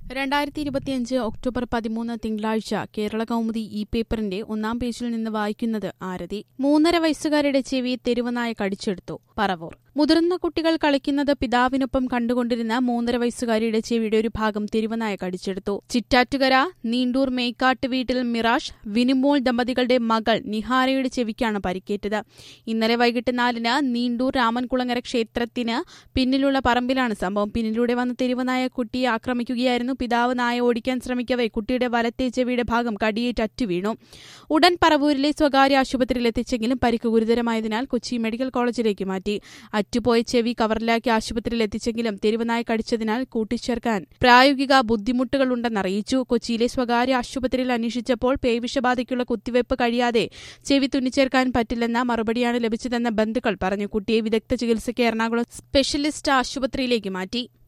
രണ്ടായിരത്തി ഇരുപത്തിയഞ്ച് ഒക്ടോബർ പതിമൂന്ന് തിങ്കളാഴ്ച കേരള കൗമുദി ഇ പേപ്പറിന്റെ ഒന്നാം പേജിൽ നിന്ന് വായിക്കുന്നത് ആരതി മൂന്നര വയസ്സുകാരുടെ ചെവി തെരുവനായ കടിച്ചെടുത്തു പറവൂർ മുതിർന്ന കുട്ടികൾ കളിക്കുന്നത് പിതാവിനൊപ്പം കണ്ടുകൊണ്ടിരുന്ന മൂന്നര വയസ്സുകാരിയുടെ ചെവിയുടെ ഒരു ഭാഗം തെരുവനായ കടിച്ചെടുത്തു ചിറ്റാറ്റുകര നീണ്ടൂർ മേക്കാട്ട് വീട്ടിൽ മിറാഷ് വിനിമോൾ ദമ്പതികളുടെ മകൾ നിഹാരയുടെ ചെവിക്കാണ് പരിക്കേറ്റത് ഇന്നലെ വൈകിട്ട് നാലിന് നീണ്ടൂർ രാമൻകുളങ്ങര ക്ഷേത്രത്തിന് പിന്നിലുള്ള പറമ്പിലാണ് സംഭവം പിന്നിലൂടെ വന്ന തെരുവനായ കുട്ടിയെ ആക്രമിക്കുകയായിരുന്നു പിതാവ് നായ ഓടിക്കാൻ ശ്രമിക്കവെ കുട്ടിയുടെ വലത്തെ ചെവിയുടെ ഭാഗം കടിയേറ്റ് അറ്റു വീണു ഉടൻ പറവൂരിലെ സ്വകാര്യ ആശുപത്രിയിൽ എത്തിച്ചെങ്കിലും പരിക്ക് ഗുരുതരമായതിനാൽ കൊച്ചി മെഡിക്കൽ കോളേജിലേക്ക് മാറ്റി അറ്റുപോയ ചെവി കവറിലാക്കി ആശുപത്രിയിൽ എത്തിച്ചെങ്കിലും തെരുവനായ കടിച്ചതിനാൽ കൂട്ടിച്ചേർക്കാൻ പ്രായോഗിക ബുദ്ധിമുട്ടുകളുണ്ടെന്ന് അറിയിച്ചു കൊച്ചിയിലെ സ്വകാര്യ ആശുപത്രിയിൽ അന്വേഷിച്ചപ്പോൾ പേവിഷബാധയ്ക്കുള്ള കുത്തിവയ്പ് കഴിയാതെ ചെവി തുന്നിച്ചേർക്കാൻ പറ്റില്ലെന്ന മറുപടിയാണ് ലഭിച്ചതെന്ന് ബന്ധുക്കൾ പറഞ്ഞു കുട്ടിയെ വിദഗ്ധ ചികിത്സയ്ക്ക് എറണാകുളം സ്പെഷ്യലിസ്റ്റ് ആശുപത്രിയിലേക്ക് മാറ്റി